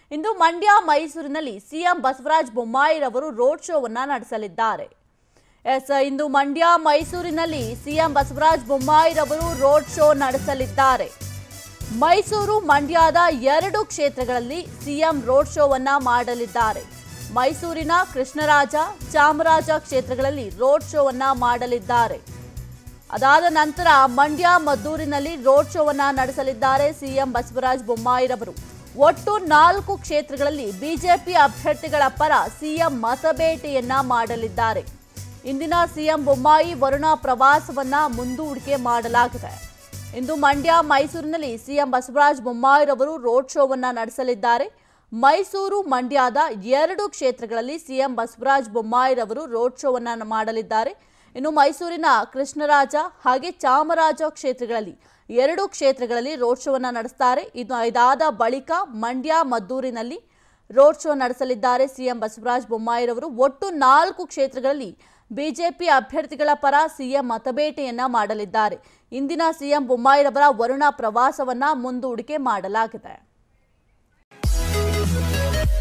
ಇಂದು ಮಂಡ್ಯ ಮೈಸೂರಿನಲ್ಲಿ ಸಿಎಂ ಬಸವರಾಜ ಬೊಮ್ಮಾಯಿರವರು ರೋಡ್ ಶೋವನ್ನ ನಡೆಸಲಿದ್ದಾರೆ ಎಸ್ ಇಂದು ಮಂಡ್ಯ ಮೈಸೂರಿನಲ್ಲಿ ಸಿಎಂ ಬಸವರಾಜ ಬೊಮ್ಮಾಯಿರವರು ರೋಡ್ ಶೋ ನಡೆಸಲಿದ್ದಾರೆ ಮೈಸೂರು ಮಂಡ್ಯದ ಎರಡು ಕ್ಷೇತ್ರಗಳಲ್ಲಿ ಸಿಎಂ ರೋಡ್ ಶೋವನ್ನ ಮಾಡಲಿದ್ದಾರೆ ಮೈಸೂರಿನ ಕೃಷ್ಣರಾಜ ಚಾಮರಾಜ ಕ್ಷೇತ್ರಗಳಲ್ಲಿ ರೋಡ್ ಶೋವನ್ನ ಮಾಡಲಿದ್ದಾರೆ ಅದಾದ ನಂತರ ಮಂಡ್ಯ ಮದ್ದೂರಿನಲ್ಲಿ ರೋಡ್ ಶೋವನ್ನ ನಡೆಸಲಿದ್ದಾರೆ ಸಿಎಂ ಬಸವರಾಜ ಬೊಮ್ಮಾಯಿರವರು ಒಟ್ಟು ನಾಲ್ಕು ಕ್ಷೇತ್ರಗಳಲ್ಲಿ ಬಿಜೆಪಿ ಅಭ್ಯರ್ಥಿಗಳ ಪರ ಸಿಎಂ ಮತಬೇಟೆಯನ್ನ ಮಾಡಲಿದ್ದಾರೆ ಇಂದಿನ ಸಿಎಂ ಬೊಮ್ಮಾಯಿ ವರುಣ ಪ್ರವಾಸವನ್ನ ಮುಂದೂಡಿಕೆ ಮಾಡಲಾಗಿದೆ ಇಂದು ಮಂಡ್ಯ ಮೈಸೂರಿನಲ್ಲಿ ಸಿಎಂ ಬಸವರಾಜ ಬೊಮ್ಮಾಯಿರವರು ರೋಡ್ ಶೋವನ್ನ ನಡೆಸಲಿದ್ದಾರೆ ಮೈಸೂರು ಮಂಡ್ಯದ ಎರಡು ಕ್ಷೇತ್ರಗಳಲ್ಲಿ ಸಿಎಂ ಬಸವರಾಜ ಬೊಮ್ಮಾಯಿರವರು ರೋಡ್ ಶೋವನ್ನ ಮಾಡಲಿದ್ದಾರೆ ಇನ್ನು ಮೈಸೂರಿನ ಕೃಷ್ಣರಾಜ ಹಾಗೆ ಚಾಮರಾಜ ಕ್ಷೇತ್ರಗಳಲ್ಲಿ ಎರಡು ಕ್ಷೇತ್ರಗಳಲ್ಲಿ ರೋಡ್ ಶೋವನ್ನ ನಡೆಸ್ತಾರೆ ಇದು ಇದಾದ ಬಳಿಕ ಮಂಡ್ಯ ಮದ್ದೂರಿನಲ್ಲಿ ರೋಡ್ ಶೋ ನಡೆಸಲಿದ್ದಾರೆ ಸಿಎಂ ಬಸವರಾಜ ಬೊಮ್ಮಾಯಿರವರು ಒಟ್ಟು ನಾಲ್ಕು ಕ್ಷೇತ್ರಗಳಲ್ಲಿ ಬಿಜೆಪಿ ಅಭ್ಯರ್ಥಿಗಳ ಪರ ಸಿಎಂ ಮತಬೇಟೆಯನ್ನ ಮಾಡಲಿದ್ದಾರೆ ಇಂದಿನ ಸಿಎಂ ಬೊಮ್ಮಾಯಿರವರ ವರುಣ ಪ್ರವಾಸವನ್ನ ಮುಂದೂಡಿಕೆ ಮಾಡಲಾಗಿದೆ